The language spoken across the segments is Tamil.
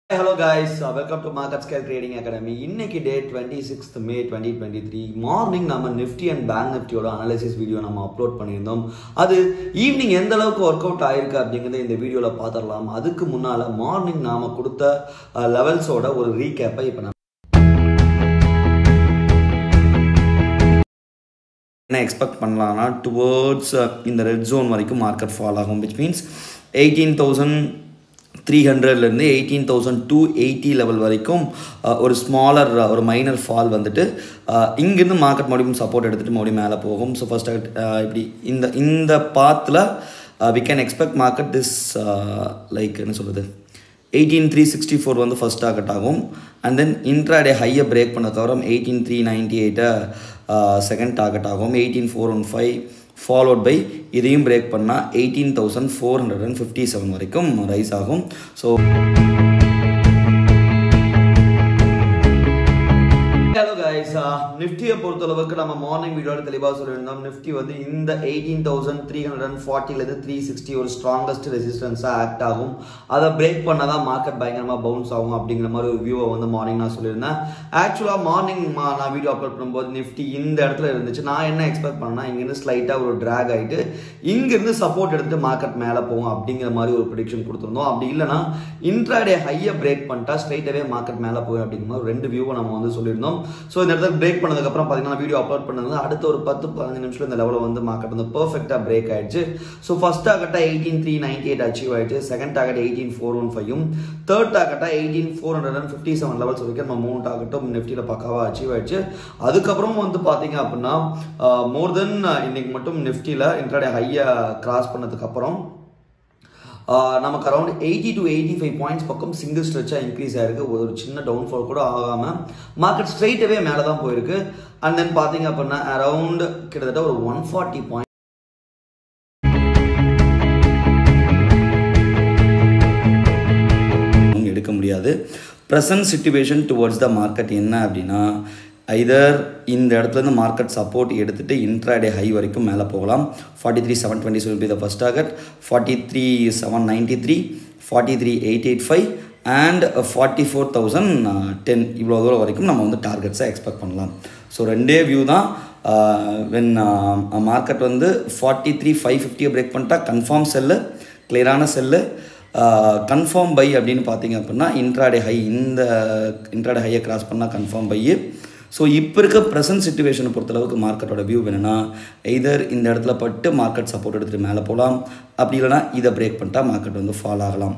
hello guys welcome to market scale trading academy இன்னைக்கு day twenty sixth May twenty twenty three morning நம்ம நிஃப்டி அண்ட் பேங்க் நிஃப்டியோட அனாலிசிஸ் வீடியோ நம்ம அப்லோட் பண்ணியிருந்தோம் அது ஈவினிங் எந்த அளவுக்கு ஒர்க் அவுட் ஆயிருக்கு அப்படிங்கிறத இந்த வீடியோவில் பார்த்துடலாம் அதுக்கு முன்னால் மார்னிங் நாம் கொடுத்த லெவல்ஸோட ஒரு ரீகேப்பை இப்போ நம்ம என்ன எக்ஸ்பெக்ட் பண்ணலாம்னா டுவோர்ட்ஸ் இந்த ரெட் ஜோன் வரைக்கும் மார்க்கெட் ஃபால் ஆகும் which means eighteen thousand three ஹண்ட்ரட்லேருந்து eighteen thousand two eighty level வரைக்கும் அஹ், ஒரு ஸ்மாலர் ஒரு மைனர் ஃபால் வந்துட்டு அஹ், இங்கிருந்து மார்க்கெட் மறுபடியும் சப்போர்ட் எடுத்துகிட்டு மறுபடியும் மேலே போகும் ஸோ ஃபர்ஸ்ட் இப்படி இந்த இந்த பாத்தில் we can expect market this like என்ன சொல்கிறது எயிட்டீன் த்ரீ சிக்ஸ்டி ஃபோர் வந்து ஃபஸ்ட் டார்கெட் ஆகும் அண்ட் தென் இன்ட்ராடே ஹையை பிரேக் பண்ணதுக்கப்புறம் எயிட்டீன் த்ரீ நைன்டி எயிட்டை செகண்ட் டார்கெட் ஆகும் eighteen four one five followed by இதையும் பிரேக் பண்ணால் eighteen thousand four hundred and fifty seven வரைக்கும் ரைஸ் ஆகும் ஸோ ஹலோ கைஸ் நிஃப்டியை பொறுத்தளவுக்கு நம்ம மார்னிங் வீடியோவில் தெளிவாக சொல்லியிருந்தோம் நிஃப்டி வந்து இந்த eighteen thousand three hundred and ஃபார்ட்டிலேருந்து த்ரீ சிக்ஸ்டி ஒரு ஸ்ட்ராங்கஸ்ட் ரெசிஸ்டன்ஸாக ஆக்ட் ஆகும் அதை பிரேக் பண்ணால் தான் மார்க்கெட் பயங்கரமாக பவுன்ஸ் ஆகும் அப்படிங்கிற மாதிரி ஒரு வியூவை வந்து மார்னிங் நான் சொல்லியிருந்தேன் ஆக்சுவலாக மார்னிங் நான் வீடியோ அப்லோட் பண்ணும்போது நிஃப்டி இந்த இடத்துல இருந்துச்சு நான் என்ன எக்ஸ்பெக்ட் பண்ணேன்னா இங்கேருந்து ஸ்லைட்டாக ஒரு ட்ராக் ஆகிட்டு இங்கேருந்து சப்போர்ட் எடுத்துட்டு மார்க்கெட் மேலே போகும் அப்படிங்கிற மாதிரி ஒரு ப்ரிடிக்ஷன் கொடுத்துருந்தோம் அப்படி இல்லைனா இன்ட்ராடே ஹையை பிரேக் பண்ணிட்டா ஸ்ட்ரைட்டாகவே மார்க்கெட் மேலே போகும் அப்படிங்கிற மாதிரி ரெண்டு வியூவை நம்ம வந்து சொல்லியிருந்தோம் ஸோ இந்த இடத்துல பிரேக் பண்ணதுக்கப்புறம் பார்த்தீங்கன்னா வீடியோ அப்லோட் பண்ணது அடுத்த ஒரு பத்து பதினஞ்சு நிமிஷம் இந்த லெவலில் வந்து மார்க்கெட் வந்து பர்ஃபெக்டாக பிரேக் ஆயிடுச்சு ஸோ ஃபர்ஸ்ட் டார்கெட்டாக eighteen three ninety eight achieve ஆயிடுச்சு second target eighteen four one ஃபைவும் தேர்ட் டார்கெட்டாக eighteen four hundred and fifty seven levels வரைக்கும் நம்ம மூணு டார்கெட்டும் நிஃப்டியில் பக்காவாக அச்சீவ் ஆயிடுச்சு அதுக்கப்புறம் வந்து பார்த்தீங்க அப்படின்னா மோர் தென் இன்னைக்கு மட்டும் நிஃப்டியில் இன்ட்ராடே ஹையை கிராஸ் பண்ணதுக்கப்புறம் ஆஹ் நமக்கு around eighty to eighty five points பக்கம் சிங்கிள் ஸ்ட்ரெச்சாக இன்க்ரீஸ் ஆயிருக்கு ஒரு சின்ன டவுன்ஃபால் கூட ஆகாமல் மார்க்கெட் ஸ்ட்ரைட்டவே மேலே தான் போயிருக்கு அண்ட் தென் பார்த்தீங்க அப்படின்னா அரௌண்ட் கிட்டத்தட்ட ஒரு ஒன் ஃபார்ட்டி பாயிண்ட் எடுக்க முடியாது present situation towards the market என்ன அப்படின்னா ஐதர் இந்த இடத்துலேருந்து மார்க்கெட் சப்போர்ட் எடுத்துகிட்டு இன்ட்ராடே ஹை வரைக்கும் மேலே போகலாம் forty three seven twenty will be the first target forty three seven ninety three forty three eight eight five and forty four thousand ten இவ்வளோ தூரம் வரைக்கும் நம்ம வந்து டார்கெட்ஸை எக்ஸ்பெக்ட் பண்ணலாம் ஸோ ரெண்டே வியூ தான் வென் மார்க்கெட் வந்து ஃபார்ட்டி த்ரீ ஃபைவ் ஃபிஃப்டியை பிரேக் பண்ணிட்டா கன்ஃபார்ம் செல்லு கிளியரான செல்லு கன்ஃபார்ம் பை அப்படின்னு பார்த்தீங்க அப்படின்னா இன்ட்ராடே ஹை இந்த இன்ட்ராடே ஹையை கிராஸ் பண்ணால் கன்ஃபார்ம் பை ஸோ இப்போ இருக்க ப்ரெசன்ட் சுச்சுவேஷனை பொறுத்தளவுக்கு மார்க்கெட்டோட வியூ வேணும்னா எய்தர் இந்த இடத்துல பட்டு மார்க்கெட் சப்போர்ட் எடுத்துகிட்டு மேலே போகலாம் அப்படி இல்லைனா இதை பிரேக் பண்ணிட்டா மார்க்கெட் வந்து ஃபால் ஆகலாம்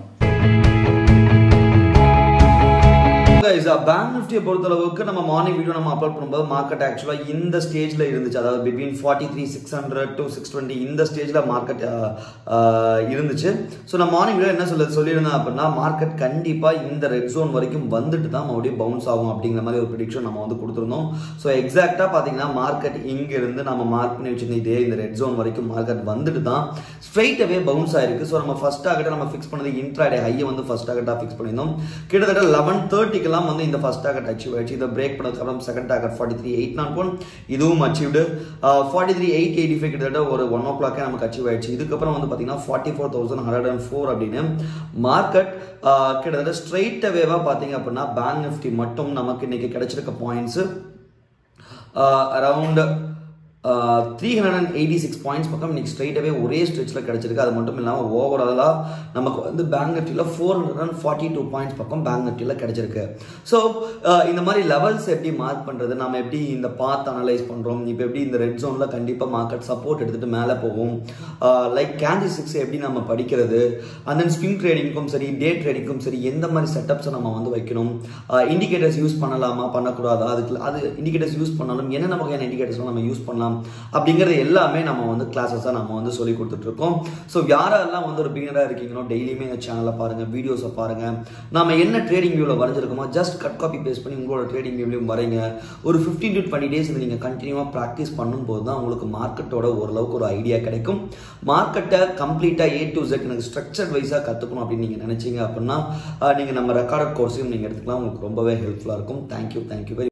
பேங்க் நிஃப்டியை பொறுத்தளவுக்கு நம்ம மார்னிங் வீடியோ நம்ம அப்லோட் பண்ணும்போது மார்க்கெட் ஆக்சுவலாக இந்த ஸ்டேஜில் இருந்துச்சு அதாவது between forty three six hundred to six twenty இந்த ஸ்டேஜில் மார்க்கெட் இருந்துச்சு ஸோ நான் மார்னிங் வீடியோ என்ன சொல்ல சொல்லியிருந்தேன் அப்படின்னா மார்க்கெட் கண்டிப்பாக இந்த ரெட் ஜோன் வரைக்கும் வந்துட்டு தான் மறுபடியும் பவுன்ஸ் ஆகும் அப்படிங்கிற மாதிரி ஒரு ப்ரிடிக்ஷன் நம்ம வந்து கொடுத்துருந்தோம் ஸோ எக்ஸாக்டாக பார்த்தீங்கன்னா மார்க்கெட் இங்கிருந்து நம்ம மார்க் பண்ணி வச்சிருந்த இதே இந்த ரெட் ஜோன் வரைக்கும் மார்க்கெட் வந்துட்டு தான் ஸ்ட்ரைட்டாகவே பவுன்ஸ் ஆயிருக்கு ஸோ நம்ம ஃபர்ஸ்ட் டார்கெட்டை நம்ம ஃபிக்ஸ் பண்ணது இன்ட்ராடே ஹையை வந்து ஃபர்ஸ்ட் டார்கெட்டாக ஃபிக்ஸ் பண்ணியிருந்தோம் கிட்டத்தட்ட லெவன் தேர்ட்டிக்கெல்லாம் வந்து இந்த ஃபர்ஸ்ட் டார்கெட் அச்சீவ் ஆயிடுச்சு இதை பிரேக் பண்ணதுக்கப்புறம் second target forty three eight naught one இதுவும் achieved forty three eight eighty five கிட்டத்தட்ட ஒரு ஒன் ஓ கிளாக்கே நமக்கு அச்சீவ் ஆயிடுச்சு இதுக்கப்புறம் வந்து பார்த்தீங்கன்னா forty four thousand hundred and four அப்படின்னு மார்க்கெட் கிட்டத்தட்ட ஸ்ட்ரைட் அவேவாக பார்த்தீங்க அப்படின்னா பேங்க் நிஃப்டி மட்டும் நமக்கு இன்னைக்கு கிடைச்சிருக்க points around three hundred and eighty six points பக்கம் இன்னைக்கு ஸ்ட்ரைட்டாகவே ஒரே ஸ்ட்ரெச்சில் கிடச்சிருக்கு அது மட்டும் இல்லாமல் ஓவராலாக நமக்கு வந்து பேங்க் நிஃப்டியில் four hundred and forty two points பக்கம் பேங்க் நிஃப்டியில் கிடச்சிருக்கு ஸோ இந்த மாதிரி லெவல்ஸ் எப்படி மார்க் பண்ணுறது நம்ம எப்படி இந்த பாத் அனலைஸ் பண்ணுறோம் இப்போ எப்படி இந்த ரெட் ஜோனில் கண்டிப்பாக மார்க்கெட் சப்போர்ட் எடுத்துகிட்டு மேலே போகும் லைக் கேண்டில் சிக்ஸ் எப்படி நம்ம படிக்கிறது அண்ட் தென் ஸ்விங் ட்ரேடிங்க்கும் சரி டே ட்ரேடிங்க்கும் சரி எந்த மாதிரி செட்டப்ஸை நம்ம வந்து வைக்கணும் இண்டிகேட்டர்ஸ் யூஸ் பண்ணலாமா பண்ணக்கூடாதா அதுக்கு அது இண்டிகேட்டர்ஸ் யூஸ் பண்ணாலும் என்னென்ன வகையான இண்டிகேட்டர்ஸ்லாம் நம்ம யூஸ் பண்ணலாம் அப்படிங்கிறது எல்லாமே நம்ம வந்து கிளாஸஸாக நம்ம வந்து சொல்லி கொடுத்துட்ருக்கோம் ஸோ யாரெல்லாம் வந்து ஒரு பிகினராக இருக்கீங்களோ டெய்லியுமே எங்கள் சேனலை பாருங்கள் வீடியோஸை பாருங்கள் நம்ம என்ன ட்ரேடிங் வியூவில் வரைஞ்சிருக்கோமோ ஜஸ்ட் கட் காப்பி பேஸ்ட் பண்ணி உங்களோட ட்ரேடிங் வியூலையும் வரைங்க ஒரு ஃபிஃப்டீன் டு டுவெண்ட்டி டேஸ் இது நீங்கள் கண்டினியூவாக ப்ராக்டிஸ் பண்ணும்போது தான் உங்களுக்கு மார்க்கெட்டோட ஓரளவுக்கு ஒரு ஐடியா கிடைக்கும் மார்க்கெட்டை கம்ப்ளீட்டாக ஏ டு செட் எனக்கு ஸ்ட்ரக்சர் வைஸாக கற்றுக்கணும் அப்படின்னு நீங்கள் நினச்சிங்க அப்படின்னா நீங்கள் நம்ம ரெக்கார்டட் கோர்ஸையும் நீங்கள் எடுத்துக்கலாம் உங்களுக்கு ரொம்பவே ஹெல்ப்ஃபுல்லாக இருக்கும் தேங்க்யூ தேங்க்யூ வெரி